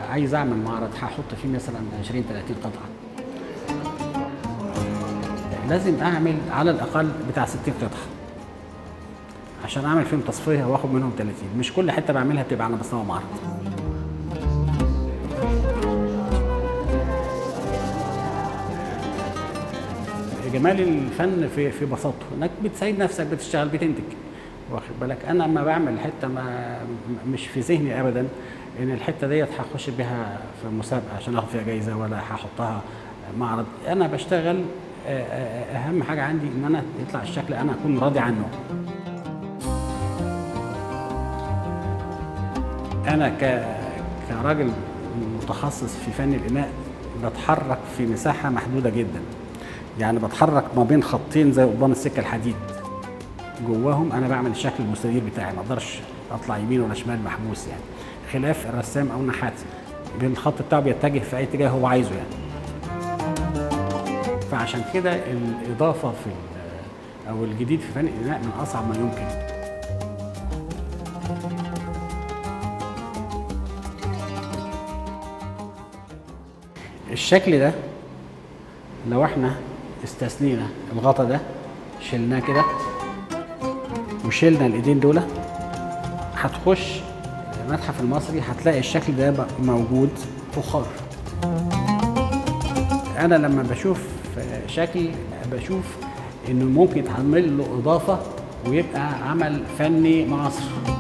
عايز اعمل معرض هحط فيه مثلا 20 30 قطعه لازم اعمل على الاقل بتاع 60 قطعه عشان اعمل فيهم تصفيه واخد منهم 30 مش كل حته بعملها بتبقى على مستوى معرض جمال الفن في في بساطته انك بتساعد نفسك بتشتغل بتنتج واخد بالك انا لما بعمل حته ما مش في ذهني ابدا ان الحته ديت هخش بيها في مسابقه عشان اخد فيها جايزه ولا هحطها معرض انا بشتغل آه، آه، اهم حاجه عندي ان انا يطلع الشكل انا اكون راضي عنه انا ك كراجل متخصص في فن الاناء بتحرك في مساحه محدوده جدا يعني بتحرك ما بين خطين زي قضبان السكه الحديد جواهم انا بعمل الشكل المستدير بتاعي ما اقدرش اطلع يمين ولا شمال محبوس يعني خلاف الرسام او النحات الخط بتاعه بيتجه في اي اتجاه هو عايزه يعني فعشان كده الاضافه في ال- او الجديد في فن الاناء من اصعب ما يمكن الشكل ده لو احنا استثنينا الغطا ده شلناه كده وشلنا الايدين دول هتخش المتحف المصري هتلاقي الشكل ده بقى موجود فخار انا لما بشوف شكل بشوف انه ممكن يتعمل له اضافه ويبقى عمل فني معاصر